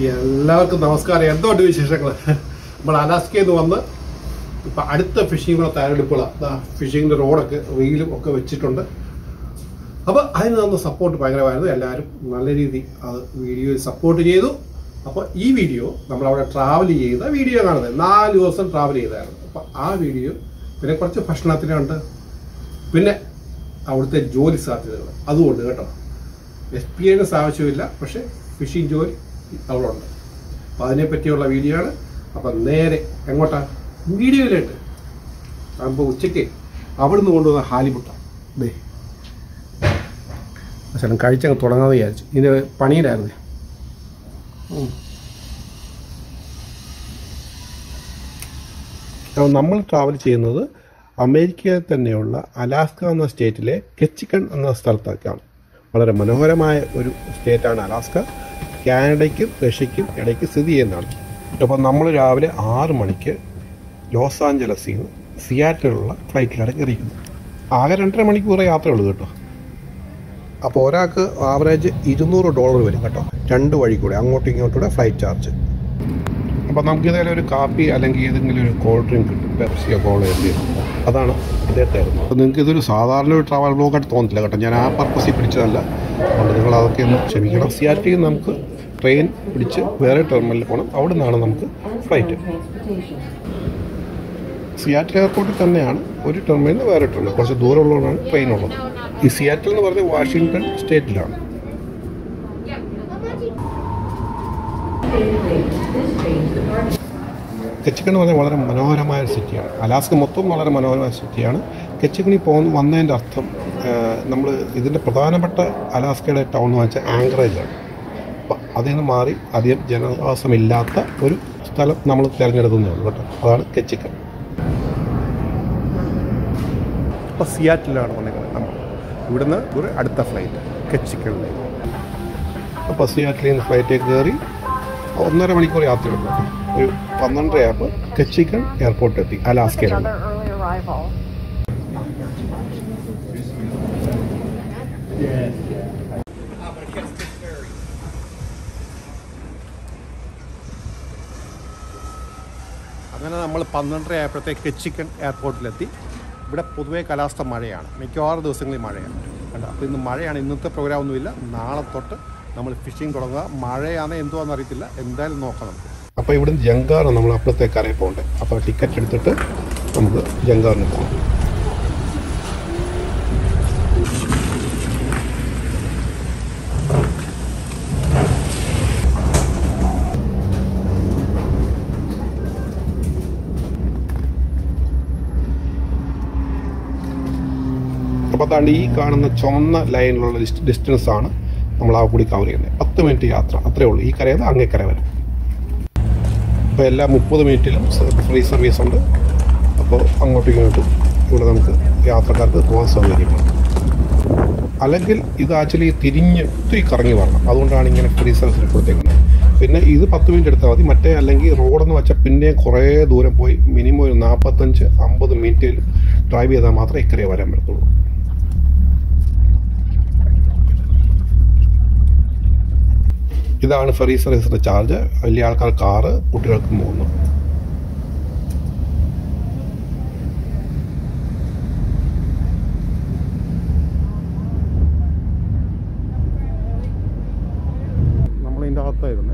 എല്ലാവർക്കും നമസ്കാരം എന്തുകൊണ്ട് വിശേഷങ്ങൾ നമ്മൾ അലാസ്കയിൽ നിന്ന് വന്ന് ഇപ്പം അടുത്ത ഫിഷിങ്ങിനുള്ള തയ്യാറെടുപ്പുകളാണ് ഫിഷിങ്ങിൻ്റെ റോഡൊക്കെ റീലും ഒക്കെ വെച്ചിട്ടുണ്ട് അപ്പോൾ അതിന് തന്ന സപ്പോർട്ട് ഭയങ്കരമായിരുന്നു എല്ലാവരും നല്ല രീതിയിൽ അത് വീഡിയോ സപ്പോർട്ട് ചെയ്തു അപ്പോൾ ഈ വീഡിയോ നമ്മളവിടെ ട്രാവൽ ചെയ്ത വീഡിയോ കാണുന്നത് നാല് ദിവസം ട്രാവൽ ചെയ്തായിരുന്നു അപ്പോൾ ആ വീഡിയോ പിന്നെ കുറച്ച് ഭക്ഷണത്തിനുണ്ട് പിന്നെ അവിടുത്തെ ജോലി സാധ്യതകൾ അതുകൊണ്ട് കേട്ടോ എക്സ്പീരിയൻസ് ആവശ്യമില്ല പക്ഷേ ഫിഷിംഗ് ജോലി അവിടെ ഉണ്ട് അപ്പോൾ അതിനെ പറ്റിയുള്ള വീഡിയോ ആണ് അപ്പം നേരെ എങ്ങോട്ടാ വീഡിയോയിലേക്ക് അപ്പോൾ ഉച്ചയ്ക്ക് അവിടുന്ന് കൊണ്ടുവന്ന ഹാലിമുട്ട ദേ ശരം കഴിച്ചങ്ങ് തുടങ്ങാമെന്ന് വിചാരിച്ചു ഇതിന് പണിയിലായിരുന്നേ ഉം. അപ്പോൾ നമ്മൾ ട്രാവൽ ചെയ്യുന്നത് അമേരിക്കയിൽ തന്നെയുള്ള അലാസ്ക എന്ന സ്റ്റേറ്റിലെ കെച്ചിക്കൺ എന്ന സ്ഥലത്തേക്കാണ് വളരെ മനോഹരമായ ഒരു സ്റ്റേറ്റാണ് അലാസ്ക കാനഡയ്ക്കും റഷ്യയ്ക്കും ഇടയ്ക്ക് സ്ഥിതി ചെയ്യുന്നതാണ് അപ്പോൾ നമ്മൾ രാവിലെ ആറ് മണിക്ക് ലോസ് ആഞ്ചലസിൽ നിന്ന് സിയാറ്റിലുള്ള ഫ്ലൈറ്റിലാണ് കയറിയിരിക്കുന്നത് ആകെ രണ്ടര മണിക്കൂറേ യാത്രയുള്ളൂ കേട്ടോ അപ്പോൾ ഒരാൾക്ക് ആവറേജ് ഇരുന്നൂറ് ഡോളർ വരും കേട്ടോ രണ്ട് വഴി കൂടെ അങ്ങോട്ടും ഇങ്ങോട്ടും ഫ്ലൈറ്റ് ചാർജ് അപ്പോൾ നമുക്ക് ഇതേലും ഒരു കാപ്പി അല്ലെങ്കിൽ ഏതെങ്കിലും ഒരു കോൾഡ് ഡ്രിങ്ക് കിട്ടും പെപ്സിയോ കോളോ എന്തെങ്കിലും അതാണ് ഇദ്ദേഹത്തെ അപ്പോൾ നിങ്ങൾക്ക് ഇതൊരു സാധാരണ ഒരു ട്രാവൽ ബ്ലോഗായിട്ട് തോന്നില്ല കേട്ടോ ഞാൻ ആ പർപ്പസിൽ പിടിച്ചതല്ല അതുകൊണ്ട് നിങ്ങൾ അതൊക്കെ ഒന്ന് ക്ഷമിക്കണം സിയാറ്റിൽ നിന്ന് നമുക്ക് ട്രെയിൻ പിടിച്ച് വേറെ ടെർമിനലിൽ പോകണം അവിടെ നിന്നാണ് നമുക്ക് ഫ്ലൈറ്റ് സിയാറ്റിൽ എയർപോർട്ടിൽ തന്നെയാണ് ഒരു ടെർമിനൽ നിന്ന് വേറെ ടെർമിനൽ കുറച്ച് ദൂരമുള്ളതാണ് ട്രെയിൻ ഉള്ളത് ഈ സിയാറ്റിൽ എന്ന് പറഞ്ഞാൽ വാഷിങ്ടൺ സ്റ്റേറ്റിലാണ് കെച്ചിക്കൺ എന്ന് പറഞ്ഞാൽ വളരെ മനോഹരമായ ഒരു സിറ്റിയാണ് അലാസ്ക മൊത്തം വളരെ മനോഹരമായ സിറ്റിയാണ് കെച്ചിക്കണിൽ പോകുന്ന വന്നതിൻ്റെ അർത്ഥം നമ്മൾ ഇതിൻ്റെ പ്രധാനപ്പെട്ട അലാസ്കയുടെ ടൗൺ എന്ന് വെച്ചാൽ ആങ്കറേജാണ് അപ്പം അതിൽ നിന്ന് മാറി അധികം ജനവാസമില്ലാത്ത ഒരു സ്ഥലം നമ്മൾ തിരഞ്ഞെടുക്കുന്നേ ഉള്ളൂ കേട്ടോ അതാണ് കെച്ചിക്കൺ അപ്പോൾ സിയാറ്റിലാണ് വന്നിരിക്കുന്നത് നമ്മൾ ഇവിടുന്ന് ഒരു അടുത്ത ഫ്ലൈറ്റ് കെച്ചിക്കണിലേക്ക് അപ്പോൾ സിയാറ്റിൽ നിന്ന് ഫ്ലൈറ്റിൽ കയറി ഒന്നര മണിക്കൂർ യാത്രയുണ്ട് ഒരു പന്ത്രണ്ടര ആയപ്പോൾ കെച്ചിക്കൺ എയർപോർട്ടിൽ എത്തി അലാസ്കയിലാണ് Another early arrival. അങ്ങനെ നമ്മൾ പന്ത്രണ്ടര ആയപ്പോഴത്തേക്ക് കെച്ചിക്കൺ എയർപോർട്ടിലെത്തി ഇവിടെ പൊതുവേ കാലാവസ്ഥ മഴയാണ് മിക്കവാറും ദിവസങ്ങളിൽ മഴയാണ് കണ്ടോ അപ്പോൾ ഇന്ന് മഴയാണ് ഇന്നത്തെ പ്രോഗ്രാം ഒന്നുമില്ല നാളെ തൊട്ട് നമ്മൾ ഫിഷിംഗ് തുടങ്ങുക മഴയാണോ എന്തുവാന്ന് അറിയത്തില്ല എന്തായാലും നോക്കാം നമുക്ക് അപ്പോൾ ഇവിടുന്ന് ജങ്കാറാണ് നമ്മൾ അപ്പോഴത്തേക്ക് കരയിൽ പോകേണ്ടത് അപ്പോൾ ടിക്കറ്റ് എടുത്തിട്ട് നമുക്ക് ജങ്കാറിന് പോകാം അപ്പോൾ അതാണ്ട് ഈ കാണുന്ന ചുവന്ന ലൈനിലുള്ള ഡിസ്റ്റൻസ് ആണ് നമ്മൾ ആ കൂടി കവർ ചെയ്യുന്നത് പത്ത് മിനിറ്റ് യാത്ര അത്രേ ഉള്ളൂ ഈ കരയിൽ നിന്ന് അങ്ങേ കര വരെ അപ്പോൾ എല്ലാ മുപ്പത് മിനിറ്റിലും ഫ്രീ സർവീസ് ഉണ്ട് അപ്പോൾ അങ്ങോട്ടും ഇങ്ങോട്ടും ഇവിടെ നമുക്ക് യാത്രക്കാർക്ക് പോകാൻ സൗകര്യമാണ് അല്ലെങ്കിൽ ഇത് ആക്ച്വലി തിരിഞ്ഞ് ഒത്തിരി കറങ്ങി വരണം അതുകൊണ്ടാണ് ഇങ്ങനെ ഫ്രീ സർവീസിന് കൊടുത്തേക്കുന്നത് പിന്നെ ഇത് പത്ത് മിനിറ്റ് എടുത്താൽ മതി മറ്റേ അല്ലെങ്കിൽ റോഡെന്ന് വെച്ചാൽ പിന്നെയും കുറേ ദൂരം പോയി മിനിമം ഒരു നാൽപ്പത്തഞ്ച് അമ്പത് മിനിറ്റിൽ ഡ്രൈവ് ചെയ്താൽ മാത്രമേ ഇക്കരെ വരാൻ പറ്റത്തുള്ളൂ ഇതാണ് ഫെറി സർവീസിൻ്റെ ചാർജ് വലിയ ആൾക്കാർ കാറ് കുട്ടികൾക്ക് മൂന്ന് നമ്മളിതിൻ്റെ അകത്തായിരുന്നു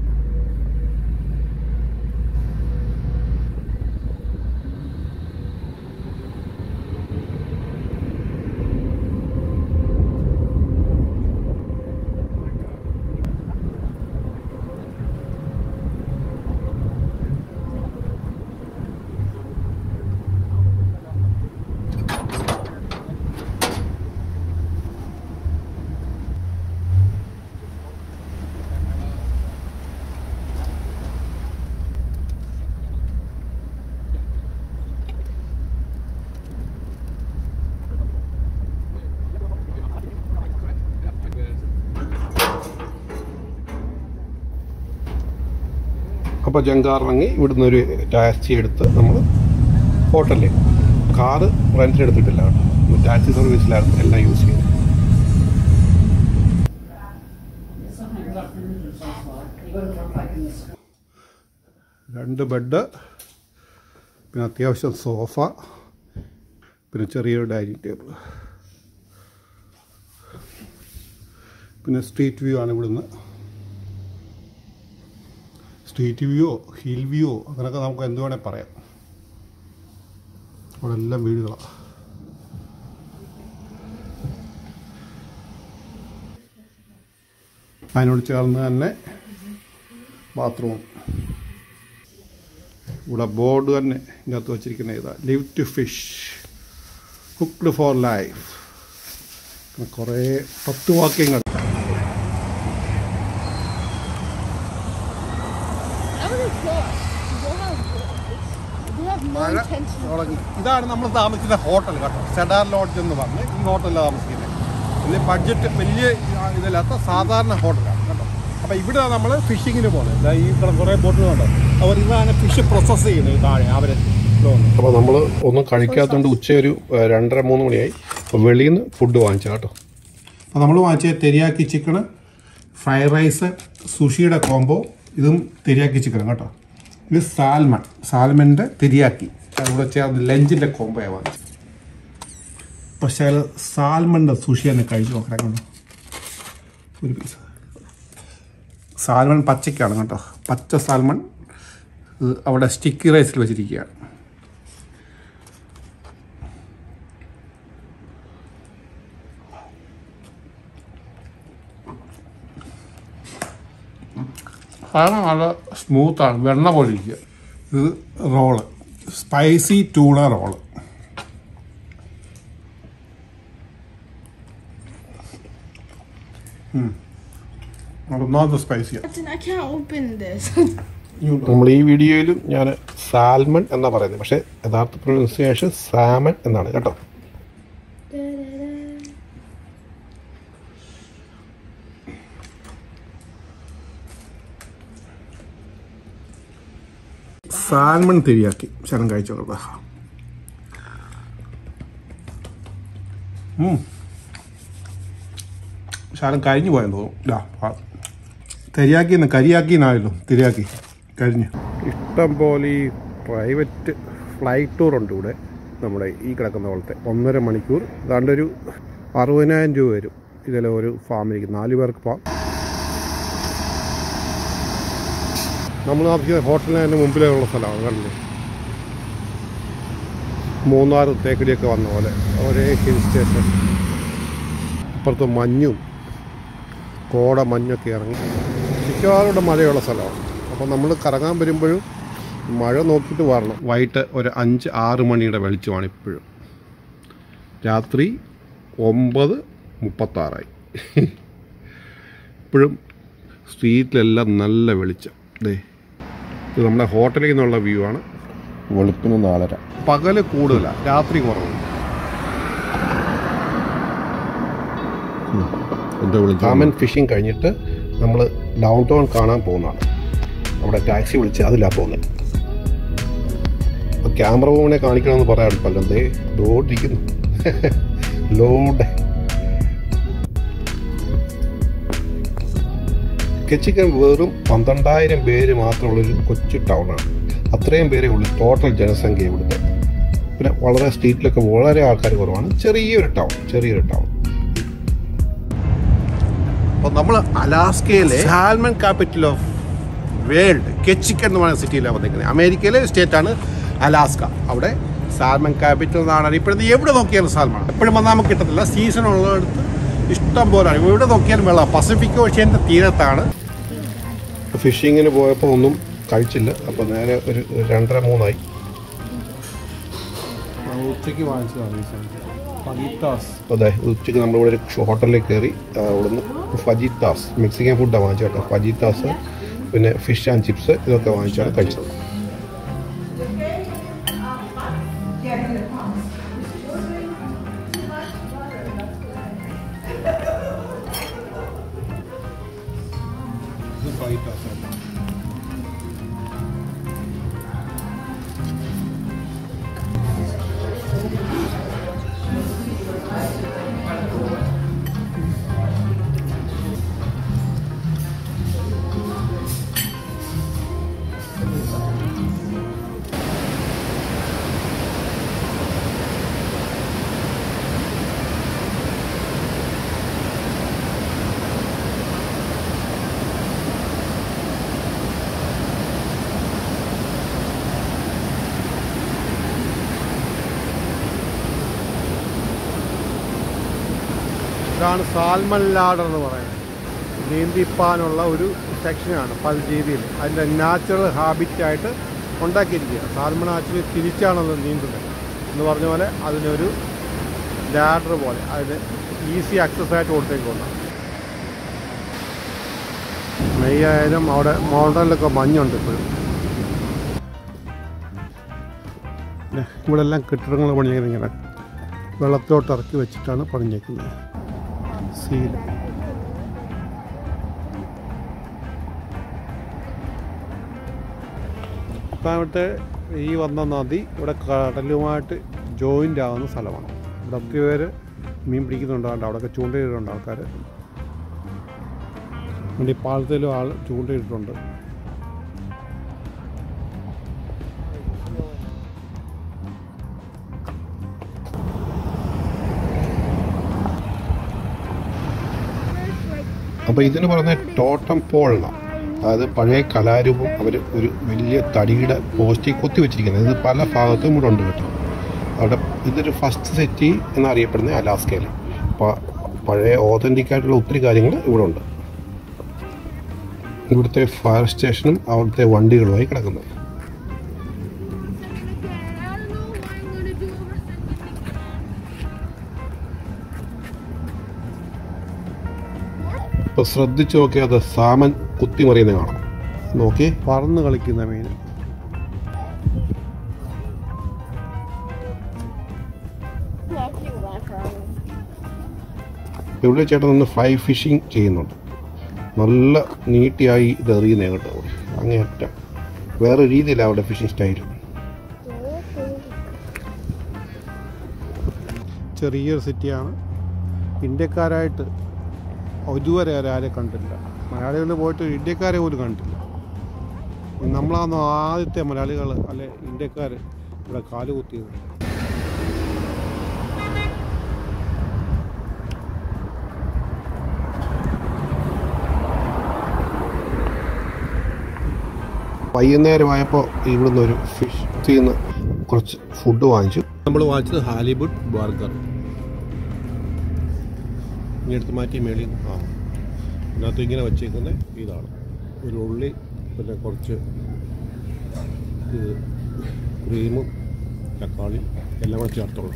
അപ്പോൾ ജങ്കാറിറങ്ങി ഇവിടുന്ന് ഒരു ടാക്സി എടുത്ത് നമ്മൾ ഹോട്ടലിൽ കാറ് റെൻറ്റിന് എടുത്തിട്ടില്ല കേട്ടോ ടാക്സി സർവീസിലായിരുന്നു എല്ലാം യൂസ് ചെയ്യുന്നത് രണ്ട് ബെഡ് പിന്നെ അത്യാവശ്യം സോഫ പിന്നെ ചെറിയൊരു ഡൈനിങ് ടേബിൾ പിന്നെ സ്ട്രീറ്റ് വ്യൂ ആണ് ഇവിടുന്ന് സ്ട്രീറ്റ് വ്യൂയോ ഹിൽ വ്യൂയോ അങ്ങനെയൊക്കെ നമുക്ക് എന്ത് വേണേൽ പറയാം അവിടെ എല്ലാം വീടുകളാണ് അതിനോട് ചേർന്ന് തന്നെ ബാത്റൂം ഇവിടെ ബോർഡ് തന്നെ ഇതിനകത്ത് വച്ചിരിക്കുന്ന ഇതാ live to fish cooked for life കുറേ പത്ത് വാക്യങ്ങൾ That was a floor. They have they have no മഴ intention. തുടങ്ങി ഇതാണ് നമ്മൾ താമസിക്കുന്ന ഹോട്ടൽ കേട്ടോ സെഡാർ ലോഡ്ജ് എന്ന് പറഞ്ഞ് ഈ ഹോട്ടലിലാണ് താമസിക്കുന്നത് വലിയ ബഡ്ജറ്റ് വലിയ ഇതില്ലാത്ത സാധാരണ ഹോട്ടലാണ് കേട്ടോ അപ്പോൾ ഇവിടെ നമ്മൾ ഫിഷിങ്ങിന് പോകുന്നത് ദാ ഈ ഇവിടെ കുറേ ബോട്ടുകളുണ്ട് അവർ ഇതാണ് ഫിഷ് പ്രോസസ്സ് ചെയ്യുന്നത് ഈ താഴെ അവർ അപ്പോൾ നമ്മൾ ഒന്നും കഴിക്കാത്തതുകൊണ്ട് ഉച്ച ഒരു ഏഹ്, രണ്ടര മൂന്ന് മണിയായി അപ്പോൾ വെളിയിൽ നിന്ന് ഫുഡ് വാങ്ങിച്ചു കേട്ടോ അപ്പോൾ നമ്മൾ വാങ്ങിച്ച തെരിയാക്കി ചിക്കണ് ഫ്രൈഡ് റൈസ് സുഷിയുടെ കോംബോ ഇതും തെരിയാക്കി ചിക്കൻ കേട്ടോ ഇത് സാൽമൺ സാൽമൻ്റെ തെരിയാക്കി ഇവിടെ ചേർന്ന് ലഞ്ചിൻ്റെ കോംബോയാണ് വാങ്ങിച്ചത് പക്ഷേ സാൽമണിൻ്റെ സുഷി തന്നെ കഴിച്ചു നോക്കണം കേട്ടോ ഒരു പീസ് സാൽമൺ പച്ചയ്ക്കാണ് കേട്ടോ പച്ച സാൽമൺ ഇത് അവിടെ സ്റ്റിക്കി റൈസിൽ വെച്ചിരിക്കുകയാണ് സാധനം നല്ല സ്മൂത്താണ് വെണ്ണ പോലെ ഇരിക്കുക ഇത് റോള് സ്പൈസി ടൂണ റോള് ഒന്നാമത്തെ സ്പൈസിയാണ് Captain, I can't open this. നമ്മൾ ഈ വീഡിയോയിലും ഞാൻ സാൽമൺ എന്നാ പറയുന്നത് പക്ഷേ യഥാർത്ഥ പ്രൊനൗൺസിയേഷൻ സാമൺ എന്നാണ് കേട്ടോ സാൽമൺ തിരിയാക്കി ശരം കഴിച്ചോളൂ ശരം കഴിഞ്ഞു പോയെന്ന് തോന്നുന്നു ഇതാ, ആ. തെരിയാക്കി എന്ന് കരിയാക്കി എന്നായല്ലോ തിരിയാക്കി കഴിഞ്ഞു ഇഷ്ടം പോലെ ഈ പ്രൈവറ്റ് ഫ്ലൈറ്റ് ടൂർ ഉണ്ട് ഇവിടെ നമ്മുടെ ഈ കിടക്കുന്ന പോലത്തെ ഒന്നര മണിക്കൂർ ഏതാണ്ട് ഒരു അറുപതിനായിരം രൂപ വരും ഇതിലെ ഒരു ഫാമിലിക്ക് നാല് പേർക്ക് പോകാം നമ്മൾ താമസിക്കുന്ന ഹോട്ടലിന് അതിൻ്റെ മുമ്പിലുള്ള സ്ഥലമാണ് കണ്ടില്ലേ മൂന്നാർ തേക്കടിയൊക്കെ വന്ന പോലെ ഒരേ ഹിൽ സ്റ്റേഷൻ അപ്പുറത്ത് മഞ്ഞും കോട മഞ്ഞൊക്കെ ഇറങ്ങി മിക്കവാറും ഇവിടെ മഴയുള്ള സ്ഥലമാണ് അപ്പോൾ നമ്മൾ കറങ്ങാൻ വരുമ്പോഴും മഴ നോക്കിയിട്ട് വരണം വൈകിട്ട് ഒരു അഞ്ച് ആറ് മണിയുടെ വെളിച്ചമാണ് ഇപ്പോഴും രാത്രി ഒമ്പത് മുപ്പത്താറായി ഇപ്പോഴും സ്ട്രീറ്റിലെല്ലാം നല്ല വെളിച്ചം ദേ ഇത് നമ്മുടെ ഹോട്ടലിൽ നിന്നുള്ള വ്യൂ ആണ് വെളുപ്പിന് നാലര പകല് കൂടുതലാണ് രാത്രി കുറവുണ്ട് കാമൻ ഫിഷിംഗ് കഴിഞ്ഞിട്ട് നമ്മൾ ഡൗൺ ടൗൺ കാണാൻ പോകുന്നതാണ് അവിടെ ടാക്സി വിളിച്ച് അതിലാണ് പോകുന്നത് അപ്പോൾ ക്യാമറ വുമനെ കാണിക്കണമെന്ന് പറയാൻ എളുപ്പമല്ല എന്തേ ലോഡിരിക്കുന്നു ലോഡ് കെച്ചിക്കൻ വെറും പന്ത്രണ്ടായിരം പേര് മാത്രമുള്ളൊരു കൊച്ചു ടൗണാണ് അത്രയും പേരേ ഉള്ളൂ ടോട്ടൽ ജനസംഖ്യ ഇവിടുത്തെ പിന്നെ വളരെ സ്ട്രീറ്റിലൊക്കെ വളരെ ആൾക്കാർ കുറവാണ് ചെറിയൊരു ടൗൺ ചെറിയൊരു ടൗൺ അപ്പോൾ നമ്മൾ അലാസ്കയിലെ salmon capital of world Ketchikan എന്ന് പറയുന്ന സിറ്റിയിലാണ് വന്നിരിക്കുന്നത് അമേരിക്കയിലെ സ്റ്റേറ്റാണ് അലാസ്ക അവിടെ സാൽമൺ ക്യാപിറ്റൽ എന്നാണ് അറിയപ്പെടുന്നത് എവിടെ നോക്കിയാലും സാൽമൺ എപ്പോഴും വന്നാൽ നമുക്ക് കിട്ടത്തില്ല സീസൺ ഉള്ളിടത്ത് ഇഷ്ടം പോലെയാണ് എവിടെ നോക്കിയാലും വെള്ളം പസഫിക് ഓഷ്യൻ്റെ തീരത്താണ് ഫിഷിങ്ങിന് പോയപ്പോൾ ഒന്നും കഴിച്ചില്ല അപ്പോൾ നേരെ ഒരു രണ്ടര മൂന്നായി ഉച്ചയ്ക്ക് വാങ്ങിച്ചതാണ് ഫജിത്താസ് അതെ ഉച്ചയ്ക്ക് നമ്മളിവിടെ ഒരു ഹോട്ടലിൽ കയറി ആ, അവിടുന്ന് ഫജിത്താസ് മെക്സിക്കൻ ഫുഡാണ് വാങ്ങിച്ചത് കേട്ടോ ഫജിത്താസ് പിന്നെ ഫിഷ് ആൻഡ് ചിപ്സ് ഇതൊക്കെ വാങ്ങിച്ചാണ് കഴിച്ചത് ഇതാണ് സാൽമൺ ലാഡർ എന്ന് പറയുന്നത് നീന്തിപ്പാനുള്ള ഒരു സെക്ഷനാണ് പല രീതിയിൽ അതിൻ്റെ നാച്ചുറൽ ഹാബിറ്റായിട്ട് ഉണ്ടാക്കിയിരിക്കുക സാൽമൺ ആക്ച്വലി തിരിച്ചാണല്ലോ നീന്തുന്നത് എന്ന് പറഞ്ഞ പോലെ അതിനൊരു ലാഡർ പോലെ അതിന് ഈസി ആക്സസ് ആയിട്ട് കൊടുത്തേക്കുണ്ട് മെയ് ആയാലും അവിടെ മോഡലിലൊക്കെ മഞ്ഞുണ്ട് ഇപ്പോഴും ദേ, ഇവിടെ എല്ലാം കെട്ടിടങ്ങൾ പണിഞ്ഞിങ്ങനെ ഇങ്ങനെ വെള്ളത്തോട്ട് ഇറക്കി വെച്ചിട്ടാണ് പണിഞ്ഞേക്കുന്നത് സീൽ ഇപ്പം ഇവിടുത്തെ ഈ വന്ന നദി ഇവിടെ കടലുമായിട്ട് ജോയിൻ്റ് ആവുന്ന സ്ഥലമാണ് ഇവിടെ ഒത്തിരി പേര് മീൻ പിടിക്കുന്നുണ്ട് അതുകൊണ്ട് അവിടെയൊക്കെ ചൂണ്ടയിടുന്നുണ്ട് ആൾക്കാർ ഇവിടെ ഈ പാലത്തിലും ആൾ ചൂണ്ടയിട്ടിട്ടുണ്ട് അപ്പോൾ ഇതിന് പറയുന്ന ടോട്ടം പോൾ എന്നാണ് അതായത് പഴയ കലാരൂപം അവർ ഒരു വലിയ തടിയുടെ പോസ്റ്റിൽ കൊത്തി വെച്ചിരിക്കുന്നത് ഇത് പല ഭാഗത്തും ഇവിടെ ഉണ്ട് കേട്ടോ അവിടെ ഇതൊരു ഫസ്റ്റ് സിറ്റി എന്നറിയപ്പെടുന്ന അലാസ്കയിൽ അപ്പോൾ പഴയ ഓതൻറ്റിക് ആയിട്ടുള്ള ഒത്തിരി കാര്യങ്ങൾ ഇവിടെ ഉണ്ട് ഇവിടുത്തെ ഫയർ സ്റ്റേഷനും അവിടുത്തെ വണ്ടികളുമായി കിടക്കുന്നത് ഇപ്പോൾ ശ്രദ്ധിച്ചു നോക്കിയാൽ അത് സാമൻ കുത്തിമറിയുന്നത് കാണാം നോക്കി പറന്ന് കളിക്കുന്ന മീൻ ഇവിടെ ചേട്ടൻ നിന്ന് ഫ്ലൈ ഫിഷിംഗ് ചെയ്യുന്നുണ്ട് നല്ല നീട്ടിയായി ഇത് എറിയുന്നേ കേട്ടോ അങ്ങേയറ്റം വേറെ രീതിയിലാണ് അവിടെ ഫിഷിംഗ് സ്റ്റൈൽ ചെറിയൊരു സിറ്റിയാണ് ഇന്ത്യക്കാരായിട്ട് ഇതുവരെ ആരെ കണ്ടില്ല മലയാളികൾ പോയിട്ട് ഇന്ത്യക്കാരെ പോലും കണ്ടില്ല നമ്മളാണ് ആദ്യത്തെ മലയാളികൾ അല്ലെ ഇന്ത്യക്കാർ ഇവിടെ കാലുകുത്തിയത് വൈകുന്നേരമായപ്പോൾ ഇവിടുന്ന് ഒരു ഫിഷ് നിന്ന് കുറച്ച് ഫുഡ് വാങ്ങിച്ചു നമ്മൾ വാങ്ങിച്ചത് ഹാലിവുഡ് ബർഗർ ഇനി എടുത്ത് മാറ്റി മേളിൽ നിന്ന് ആ ഇതിനകത്ത് ഇങ്ങനെ വച്ചേക്കുന്ന ഇതാണ് ഒരു ഉള്ളി പിന്നെ കുറച്ച് ഇത് ക്രീമും തക്കാളി എല്ലാം കൂടെ ചേർത്തുള്ളൂ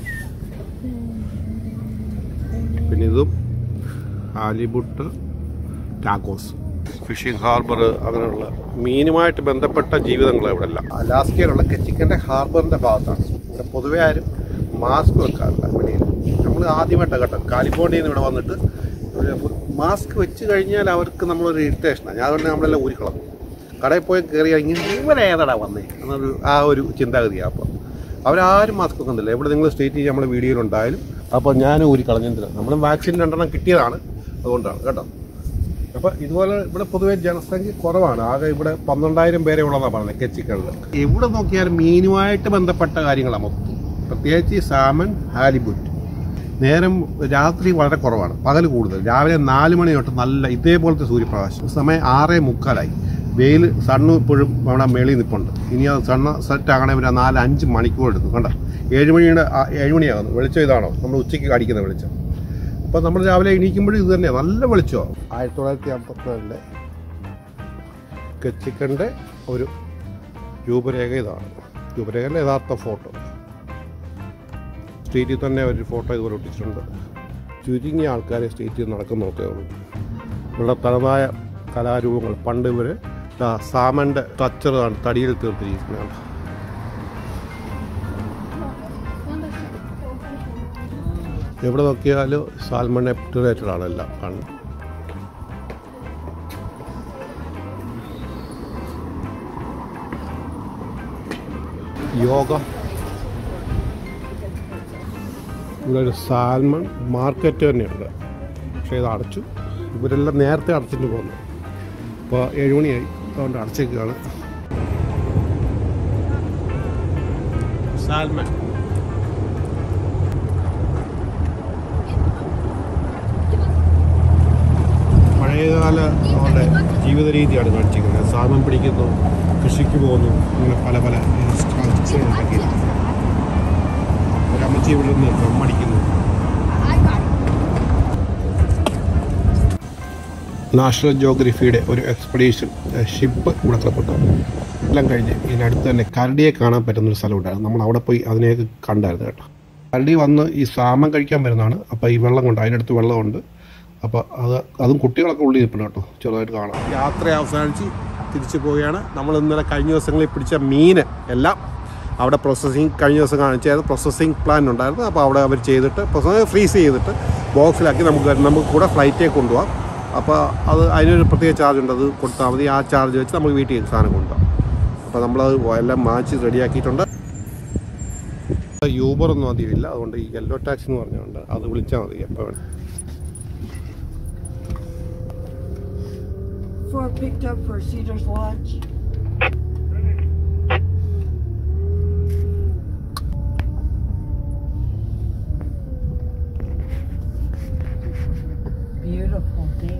പിന്നെ ഇതും ഹാലിബുട്ട് ടാക്കോസ് ഫിഷിംഗ് ഹാർബർ അങ്ങനെയുള്ള മീനുമായിട്ട് ബന്ധപ്പെട്ട ജീവിതങ്ങളാണ് ഇവിടെ എല്ലാം അലാസ്കയിലുള്ള കെച്ചിക്കൻ്റെ ഹാർബറിൻ്റെ ഭാഗത്താണ് ഇവിടെ പൊതുവെ ആരും മാസ്ക് വെക്കാറില്ല വെളിയിൽ നമ്മൾ ആദ്യമായിട്ടാണ് കേട്ടോ കാലിഫോർണിയയിൽ നിന്ന് ഇവിടെ വന്നിട്ട് മാസ്ക് വെച്ച് കഴിഞ്ഞാൽ അവർക്ക് നമ്മളൊരു ഇറിറ്റേഷനാണ് ഞാൻ അതുകൊണ്ട് നമ്മളെല്ലാം ഊരിക്കളം കടയിൽ പോയി കയറിയാൽ ഇങ്ങനെ ഇവരെ ഏതാടാ വന്നേ എന്നൊരു ആ ഒരു ചിന്താഗതിയാണ് അപ്പോൾ അവരാരും മാസ്ക് വെക്കുന്നില്ല എവിടെ നിങ്ങൾ സ്റ്റേറ്റ് നമ്മളെ വീഡിയോയിലുണ്ടായാലും അപ്പോൾ ഞാൻ ഊരി കളഞ്ഞിട്ടില്ല നമ്മൾ വാക്സിൻ രണ്ടെണ്ണം കിട്ടിയതാണ് അതുകൊണ്ടാണ് കേട്ടോ അപ്പോൾ ഇതുപോലെ ഇവിടെ പൊതുവെ ജനസംഖ്യ കുറവാണ് ആകെ ഇവിടെ പന്ത്രണ്ടായിരം പേരെ ഉള്ളതാണ് പറഞ്ഞത് കെച്ചിക്കളിൽ എവിടെ നോക്കിയാലും മീനുമായിട്ട് ബന്ധപ്പെട്ട കാര്യങ്ങളാണ് മൊത്തം പ്രത്യേകിച്ച് ഈ സാമൻ ഹാലിബുറ്റ് നേരം രാത്രി വളരെ കുറവാണ് പകൽ കൂടുതൽ രാവിലെ നാല് മണി തൊട്ട് നല്ല ഇതേപോലത്തെ സൂര്യപ്രകാശം സമയം ആറേ മുക്കാലായി വെയിൽ സണ്ണ് ഇപ്പോഴും നമ്മുടെ മേളിൽ നിൽപ്പുണ്ട് ഇനി അത് സണ്ണ് സെറ്റ് ആകണേ ഒരു നാല് അഞ്ച് മണിക്കൂർ എടുത്തു കണ്ട ഏഴ് മണിയുടെ ആ- ഏഴ് മണിയാകുന്നു വെളിച്ചം ഇതാണോ നമ്മൾ ഉച്ചയ്ക്ക് അടിക്കുന്ന വെളിച്ചം അപ്പോൾ നമ്മൾ രാവിലെ എണീക്കുമ്പോഴും ഇത് തന്നെയാണ് നല്ല വെളിച്ചമാണ് ആയിരത്തി തൊള്ളായിരത്തി അമ്പത്തിരണ്ടിലെ കെച്ചിക്കൻ്റെ ഒരു രൂപരേഖ ഇതാണ് രൂപരേഖയുടെ യഥാർത്ഥ ഫോട്ടോ സ്ട്രീറ്റിൽ തന്നെ ഒരു ഫോട്ടോ ഇതുപോലെ ഒട്ടിച്ചിട്ടുണ്ട് ചുരുങ്ങിയ ആൾക്കാരെ സ്ട്രീറ്റിൽ നടക്കുന്ന നോക്കേ ഉള്ളൂ ഇവിടെ തനതായ കലാരൂപങ്ങൾ പണ്ട് ഇവർ സാമൻ്റെ ടച്ചറാണ് തടിയിൽ തീർത്തിരിക്കുന്നത് എവിടെ നോക്കിയാലും സാൽമൺ എപ്റ്റുറേറ്റഡ് ആണ് എല്ലാം കാണുന്നത് യോഗ ഇവിടെ ഒരു സാൽമൺ മാർക്കറ്റ് തന്നെയുണ്ട് പക്ഷേ ഇത് അടച്ചു ഇവരെല്ലാം നേരത്തെ അടച്ചിട്ട് പോകുന്നു ഇപ്പോൾ ഏഴുമണിയായി അതുകൊണ്ട് അടച്ചേക്കാണ് സാൽമൺ പഴയകാല അവരുടെ ജീവിത രീതിയാണ് കാണിച്ചിരിക്കുന്നത് സാമം പിടിക്കുന്നു കൃഷിക്ക് പോകുന്നു അങ്ങനെ പല പല സ്ട്രക്ചർ ഉണ്ടാക്കിയിട്ടുണ്ട് ഒരു അമ്മച്ചി ഇവിടെ നിന്ന് കമ്മടിക്കുന്നു നാഷണൽ ജോഗ്രഫിയുടെ ഒരു എക്സ്പെഡീഷൻ ഷിപ്പ് ഇവിടെ കിടപ്പുണ്ട് എല്ലാം കഴിഞ്ഞ് ഇതിനടുത്ത് തന്നെ കരടിയെ കാണാൻ പറ്റുന്നൊരു സ്ഥലം ഉണ്ടായിരുന്നു നമ്മൾ അവിടെ പോയി അതിനെയൊക്കെ കണ്ടായിരുന്നു കേട്ടോ കരടി വന്ന് ഈ സാമം കഴിക്കാൻ വരുന്നതാണ് അപ്പോൾ ഈ വെള്ളം കൊണ്ട് അതിനടുത്ത് വെള്ളമുണ്ട് അപ്പോൾ അത് അതും കുട്ടികളൊക്കെ ഉള്ളിൽ നിൽപ്പുണ്ട് കേട്ടോ ചെറുതായിട്ട് കാണാം യാത്ര അവസാനിച്ച് തിരിച്ചു പോവുകയാണ് നമ്മൾ ഇന്നലെ കഴിഞ്ഞ ദിവസങ്ങളിൽ പിടിച്ച മീൻ എല്ലാം അവിടെ പ്രോസസ്സിങ് കഴിഞ്ഞ ദിവസം കാണിച്ചായിരുന്നു പ്രോസസ്സിങ് പ്ലാൻ ഉണ്ടായിരുന്നു അപ്പോൾ അവിടെ അവർ ചെയ്തിട്ട് ഫ്രീസ് ചെയ്തിട്ട് ബോക്സിലാക്കി നമുക്ക് നമുക്ക് കൂടെ ഫ്ലൈറ്റേ കൊണ്ടുപോകാം അപ്പോൾ അത് അതിനൊരു പ്രത്യേക ചാർജ് ഉണ്ട് അത് കൊടുത്താൽ മതി ആ ചാർജ് വെച്ച് നമുക്ക് വീട്ടിൽ സാധനം കൊണ്ടുപോകാം അപ്പോൾ നമ്മളത് എല്ലാം മാച്ച് റെഡിയാക്കിയിട്ടുണ്ട് യൂബർ ഒന്നും അധികം ഇല്ല അതുകൊണ്ട് ഈ യെല്ലോ ടാക്സി എന്ന് പറഞ്ഞുകൊണ്ട് അത് വിളിച്ചാൽ മതി എപ്പോൾ വേണം Four picked up for Cedars Lodge. Beautiful day.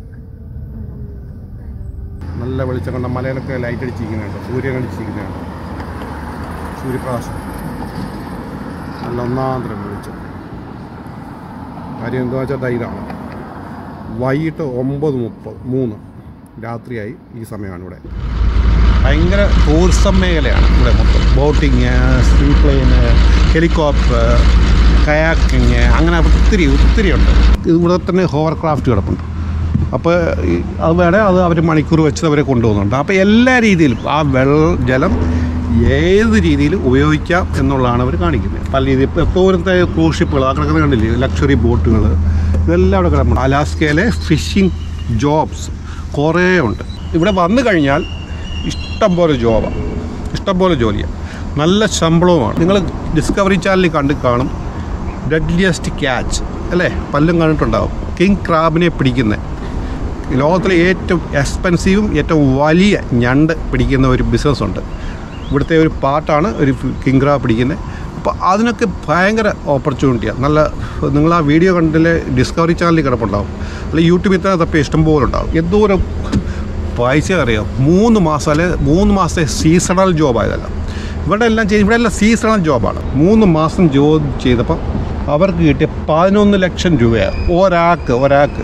നല്ല വെളിച്ചം കണ്ട മലയിലൊക്കെ ലൈറ്റ് അടിച്ചിരിക്കുന്നുണ്ട് സൂര്യൻ അടിച്ചിരിക്കുന്നുണ്ട് സൂര്യപ്രകാശം നല്ല ഒന്നാന്തരം വെളിച്ചം കാര്യം എന്താ വെച്ചാൽ ദാ ഇതാണ് വൈകിട്ട് ഒമ്പത് മുപ്പത് മൂന്ന് രാത്രിയായി ഈ സമയമാണ് ഇവിടെ ഭയങ്കര ടൂറിസം മേഖലയാണ് ഇവിടെ മൊത്തം ബോട്ടിങ് സീപ്ലെയിന് ഹെലികോപ്റ്റർ കയാക്കിങ് അങ്ങനെ ഒത്തിരി ഒത്തിരി ഉണ്ട് ഇവിടെ തന്നെ ഹോവർ ക്രാഫ്റ്റ് കിടപ്പുണ്ട് അപ്പോൾ ഈ അത് വേണേൽ അത് അവർ മണിക്കൂർ വെച്ച് അവരെ കൊണ്ടുപോകുന്നുണ്ട് അപ്പോൾ എല്ലാ രീതിയിലും ആ വെള്ള ജലം ഏത് രീതിയിൽ ഉപയോഗിക്കാം എന്നുള്ളതാണ് അവർ കാണിക്കുന്നത് പല രീതിയിൽ ഇപ്പോൾ എത്തോരത്തെ ക്രൂസ് ഷിപ്പുകൾ ആ കിടക്കുന്നത് കണ്ടില്ലേ ലക്ഷറി ബോട്ടുകൾ ഇതെല്ലാം അവിടെ കിടപ്പുണ്ട് അലാസ്കയിലെ ഫിഷിംഗ് ജോബ്സ് കുറേ ഉണ്ട് ഇവിടെ വന്നു കഴിഞ്ഞാൽ ഇഷ്ടം പോലെ ജോബാണ് ഇഷ്ടം പോലെ ജോലിയാണ് നല്ല ശമ്പളവുമാണ് നിങ്ങൾ ഡിസ്കവറി ചാനലിൽ കണ്ട് കാണും ഡെഡ്ലിയസ്റ്റ് ക്യാച്ച് അല്ലേ പല്ലും കണ്ടിട്ടുണ്ടാവും കിങ് ക്രാബിനെ പിടിക്കുന്നത് ലോകത്തിലെ ഏറ്റവും എക്സ്പെൻസീവും ഏറ്റവും വലിയ ഞണ്ട് പിടിക്കുന്ന ഒരു ബിസിനസ് ഉണ്ട് ഇവിടുത്തെ ഒരു പാട്ടാണ് ഒരു കിങ് ക്രാബ് പിടിക്കുന്നത് അപ്പോൾ അതിനൊക്കെ ഭയങ്കര ഓപ്പർച്യൂണിറ്റിയാണ് നല്ല നിങ്ങൾ ആ വീഡിയോ കണ്ടില്ലേ ഡിസ്കവറി ചാനലിൽ കിടപ്പുണ്ടാവും അല്ലെങ്കിൽ യൂട്യൂബിൽ തന്നെ തപ്പി ഇഷ്ടംപോലെ ഉണ്ടാവും എന്തോരം പൈസ അറിയാം മൂന്ന് മാസം അല്ലെ മൂന്ന് മാസത്തെ സീസണൽ ജോബായതല്ല ഇവിടെ എല്ലാം ചെയ്ത് ഇവിടെ എല്ലാം സീസണൽ ജോബാണ് മൂന്ന് മാസം ജോബ് ചെയ്തപ്പോൾ അവർക്ക് കിട്ടിയ പതിനൊന്ന് ലക്ഷം രൂപയാണ് ഒരാൾക്ക് ഒരാൾക്ക്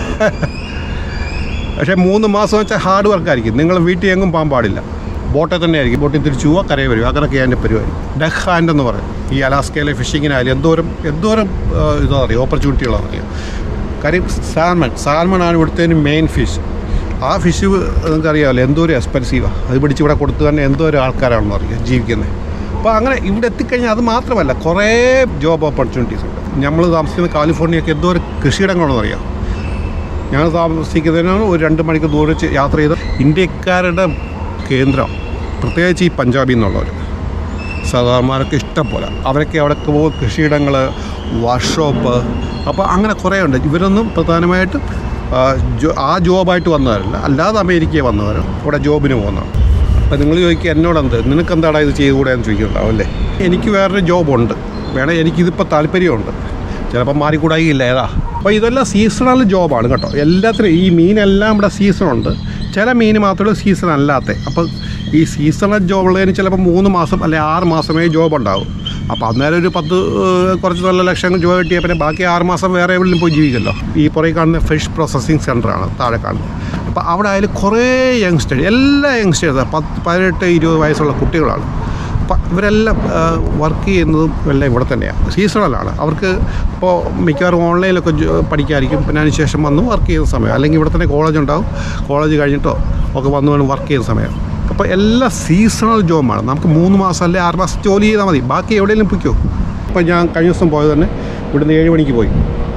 പക്ഷേ മൂന്ന് മാസം വെച്ചാൽ ഹാർഡ് വർക്കായിരിക്കും നിങ്ങൾ വീട്ടിൽ എങ്ങും പോകാൻ പാടില്ല ബോട്ടിൽ തന്നെ ആയിരിക്കും ബോട്ടിൽ തിരിച്ചു പോവുക കരയെ വരിക അങ്ങനെയൊക്കെ അതിൻ്റെ പരിപാടി ഡക്ക് ഹാൻഡ് എന്ന് പറയും ഈ അലാസ്കയിലെ ഫിഷിങ്ങിനായാലും എന്തോരം എന്തോരം ആ, ഇതാ അറിയാം ഓപ്പർച്യൂണിറ്റികളാണ് അറിയാം കാര്യം സാൽമൺ സാൽമൺ ആണ് ഇവിടുത്തെ മെയിൻ ഫിഷ് ആ ഫിഷ് നിങ്ങൾക്ക് അറിയാമല്ലോ എന്തോരം എക്സ്പെൻസീവാണ് അത് പിടിച്ച് ഇവിടെ കൊടുത്തു തന്നെ എന്തോരം ആൾക്കാരാണെന്ന് അറിയാം ജീവിക്കുന്നത് അപ്പോൾ അങ്ങനെ ഇവിടെ എത്തിക്കഴിഞ്ഞാൽ അത് മാത്രമല്ല കുറേ ജോബ് ഓപ്പർച്യൂണിറ്റീസ് ഉണ്ട് നമ്മൾ താമസിക്കുന്ന കാലിഫോർണിയൊക്കെ എന്തോരം കൃഷിയിടങ്ങളാണെന്ന് അറിയാം ഞങ്ങൾ താമസിക്കുന്നതിനാണ് ഒരു രണ്ട് മണിക്കൂർ ദൂരം ചെ- യാത്ര ചെയ്ത് ഇന്ത്യക്കാരുടെ കേന്ദ്രം പ്രത്യേകിച്ച് ഈ പഞ്ചാബിൽ നിന്നുള്ളവർ സാധാരണമാരൊക്കെ ഇഷ്ടം പോലെ അവരൊക്കെ അവിടെ പോകും കൃഷിയിടങ്ങൾ വർക്ക്ഷോപ്പ് അപ്പോൾ അങ്ങനെ കുറേ ഉണ്ട് ഇവരൊന്നും പ്രധാനമായിട്ടും ആ, ജോ- ആ ജോബായിട്ട് വന്നവരല്ല അല്ലാതെ അമേരിക്കയിൽ വന്നവർ ഇവിടെ ജോബിന് പോകുന്നതാണ് അപ്പോൾ നിങ്ങൾ ചോദിക്കുക എന്നോടെന്ത് നിനക്ക് എന്താടാ ഇത് ചെയ്തുകൂടെ എന്ന് ചോദിക്കുന്നുണ്ടാവും അല്ലേ എനിക്ക് വേറൊരു ജോബുണ്ട് വേണേൽ എനിക്കിതിപ്പോൾ താല്പര്യമുണ്ട് ചിലപ്പോൾ മാറിക്കൂടായില്ല ഏതാ അപ്പോൾ ഇതെല്ലാം സീസണൽ ജോബാണ് കേട്ടോ എല്ലാത്തിനും ഈ മീനെല്ലാം ഇവിടെ സീസണുണ്ട് ചില മീൻ മാത്രമേ സീസൺ അല്ലാത്ത അപ്പോൾ ഈ സീസണൽ ജോബുള്ളതിന് ചിലപ്പോൾ മൂന്ന് മാസം അല്ലെ ആറ് മാസമേ ജോബ് ഉണ്ടാവും അപ്പോൾ അന്നേരം ഒരു പത്ത് ഏഹ്, കുറച്ച് നല്ല ലക്ഷങ്ങൾ ജോബ് കിട്ടിയാൽ പിന്നെ ബാക്കി ആറ് മാസം വേറെ എവിടെയും പോയി ജീവിക്കല്ലോ ഈ പുറകെ കാണുന്ന ഫിഷ് പ്രോസസ്സിങ് സെൻ്ററാണ് താഴെ കാണുന്നത് അപ്പോൾ അവിടെ ആയാലും കുറേ യങ്സ്റ്റേഴ്സ് എല്ലാ യങ്സ്റ്റേഴ്സ് പത്ത് പതിനെട്ട് ഇരുപത് വയസ്സുള്ള കുട്ടികളാണ് അപ്പം ഇവരെല്ലാം വർക്ക് ചെയ്യുന്നതും എല്ലാം ഇവിടെ തന്നെയാണ് സീസണലാണ് അവർക്ക് ഇപ്പോൾ മിക്കവാറും ഓൺലൈനിലൊക്കെ ജോ- പഠിക്കായിരിക്കും പിന്നെ അതിന് ശേഷം വന്ന് വർക്ക് ചെയ്യുന്ന സമയം അല്ലെങ്കിൽ ഇവിടെ തന്നെ കോളേജ് ഉണ്ടാവും കോളേജ് കഴിഞ്ഞിട്ടോ ഒക്കെ വന്ന് വേണം വർക്ക് ചെയ്യുന്ന സമയം അപ്പോൾ എല്ലാ സീസണൽ ജോബാണ് നമുക്ക് മൂന്ന് മാസം അല്ലെങ്കിൽ ആറ് മാസം ജോലി ചെയ്താൽ മതി ബാക്കി എവിടെയെങ്കിലും പൊയ്ക്കോ ഇപ്പം ഞാൻ കഴിഞ്ഞ ദിവസം പോയത് തന്നെ ഇവിടുന്ന് ഏഴ് മണിക്ക് പോയി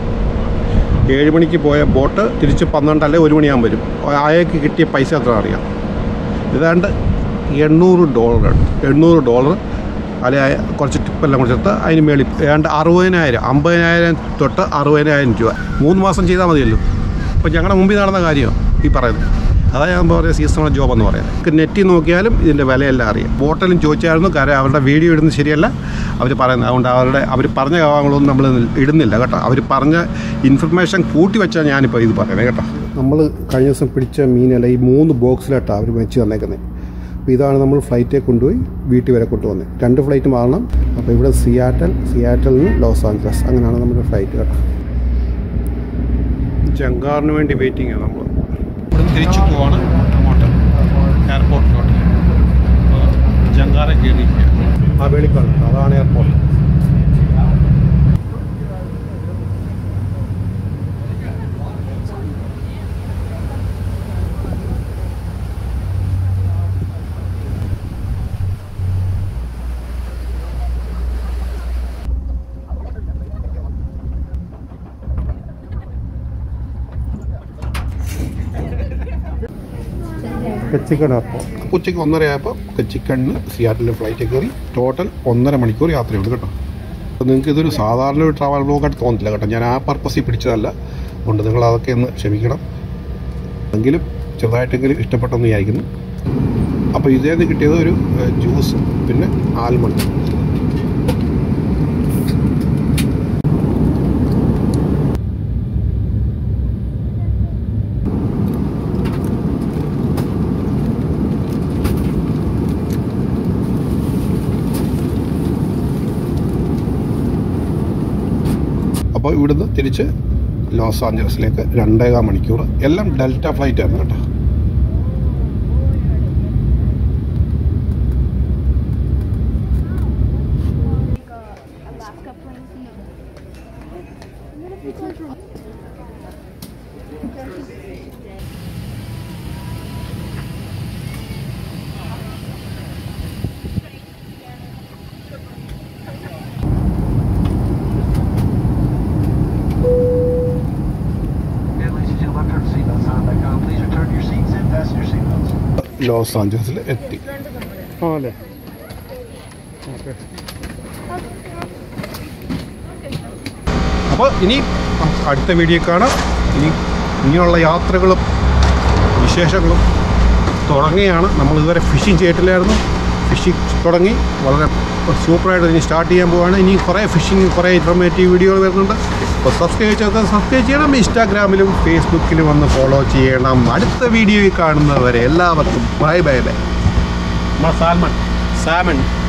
ഏഴ് മണിക്ക് പോയ ബോട്ട് തിരിച്ച് പന്ത്രണ്ട് അല്ലെങ്കിൽ ഒരു മണിയാകുമ്പോൾ വരും അയാൾക്ക് കിട്ടിയ പൈസ എത്ര അറിയാം ഏതാണ്ട് എണ്ണൂറ് ഡോളറാണ് എണ്ണൂറ് ഡോളർ അല്ലെ കുറച്ച് ടിപ്പെല്ലാം കൊടുത്തിട്ട് അതിന് മേളിൽ ഏതാണ്ട് അറുപതിനായിരം അമ്പതിനായിരം തൊട്ട് അറുപതിനായിരം രൂപ മൂന്ന് മാസം ചെയ്താൽ മതിയല്ലോ അപ്പോൾ ഞങ്ങളുടെ മുമ്പിൽ നടന്ന കാര്യമാണ് ഈ പറയുന്നത് അതാ ഞാൻ പറയുക സീസണൽ ജോബ് എന്ന് പറയുന്നത് നെറ്റിൽ നോക്കിയാലും ഇതിൻ്റെ വിലയെല്ലാം അറിയാം ബോട്ടിലും ചോദിച്ചായിരുന്നു കാര്യം അവരുടെ വീഡിയോ ഇടുന്നത് ശരിയല്ല അവർ പറയുന്നത് അതുകൊണ്ട് അവരുടെ അവർ പറഞ്ഞ കാര്യങ്ങളൊന്നും നമ്മൾ ഇടുന്നില്ല കേട്ടോ അവർ പറഞ്ഞ ഇൻഫർമേഷൻ കൂട്ടി വെച്ചാൽ ഞാനിപ്പോൾ ഇത് പറയുന്നത് കേട്ടോ നമ്മൾ കഴിഞ്ഞ ദിവസം പിടിച്ച മീനല്ല ഈ മൂന്ന് ബോക്സിലായിട്ടാണ് അവർ വെച്ച് തന്നേക്കുന്നത് അപ്പോൾ ഇതാണ് നമ്മൾ ഫ്ലൈറ്റെ കൊണ്ടുപോയി വീട്ടിൽ വരെ കൊണ്ടുവന്നത് രണ്ട് ഫ്ലൈറ്റ് മാറണം അപ്പോൾ ഇവിടെ സിയാറ്റൽ സിയാറ്റലിൽ നിന്ന് ലോസ് ആഞ്ചലസ് അങ്ങനെയാണ് നമ്മുടെ ഫ്ലൈറ്റ് കേട്ടോ ജങ്കാറിന് വേണ്ടി വെയിറ്റിംഗ് ആണ് നമ്മൾ തിരിച്ചു പോവാണ് അങ്ങോട്ട് എയർപോർട്ടിലോട്ട് ജങ്കാറ കയറിയിരിക്കുക ആ വെളിക്കാണ് അതാണ് എയർപോർട്ട് കൊച്ചിക്കൺ എയർപോർട്ട് ഉച്ചയ്ക്ക് ഒന്നര ആയപ്പോൾ കൊച്ചിക്കണ്ണിന് സിയാറ്റിൽ ഫ്ലൈറ്റ് കയറി ടോട്ടൽ ഒന്നര മണിക്കൂർ യാത്രയുണ്ട് കേട്ടോ അപ്പോൾ നിങ്ങൾക്ക് ഇതൊരു സാധാരണ ഒരു ട്രാവൽ ബ്ലോഗായിട്ട് തോന്നില്ല കേട്ടോ ഞാൻ ആ പർപ്പസിൽ പിടിച്ചതല്ല അതുകൊണ്ട് നിങ്ങൾ അതൊക്കെ ഒന്ന് ക്ഷമിക്കണം എങ്കിലും ചെറുതായിട്ടെങ്കിലും ഇഷ്ടപ്പെട്ടെന്ന് വിചാരിക്കുന്നു അപ്പോൾ ഇതേന്ന് കിട്ടിയത് ഒരു ജ്യൂസ് പിന്നെ ആൽമണ്ട് അപ്പോൾ ഇവിടുന്ന് തിരിച്ച് ലോസ് ആഞ്ചലസിലേക്ക് രണ്ടേകാൽ മണിക്കൂർ എല്ലാം ഡെൽറ്റ ഫ്ലൈറ്റ് ആയിരുന്നു കേട്ടോ Alaska plane. What if it goes wrong? Ladies and gentlemen, turn seatbelts on. Back on. Please return your seats and fasten your seatbelts. Los ആഞ്ചലസിൽ എത്തി ആ അല്ലേ അപ്പോൾ ഇനി അടുത്ത വീഡിയോ കാണാം ഇനി ഇനിയുള്ള യാത്രകളും വിശേഷങ്ങളും തുടങ്ങിയാണ് നമ്മൾ ഇതുവരെ ഫിഷിംഗ് ചെയ്തിട്ടില്ലായിരുന്നു ഫിഷിംഗ് തുടങ്ങി വളരെ സൂപ്പറായിട്ട് ഇനി സ്റ്റാർട്ട് ചെയ്യാൻ പോവുകയാണ് ഇനി കുറേ ഫിഷിംഗ് കുറേ ഇൻഫർമേറ്റീവ് വീഡിയോകൾ വരുന്നുണ്ട് അപ്പോൾ സബ്സ്ക്രൈബ് ചെയ്താൽ സബ്സ്ക്രൈബ് ചെയ്യണം ഇൻസ്റ്റാഗ്രാമിലും ഫേസ്ബുക്കിലും വന്ന് ഫോളോ ചെയ്യണം അടുത്ത വീഡിയോയിൽ കാണുന്നവരെ എല്ലാവർക്കും bye bye bye salmon salmon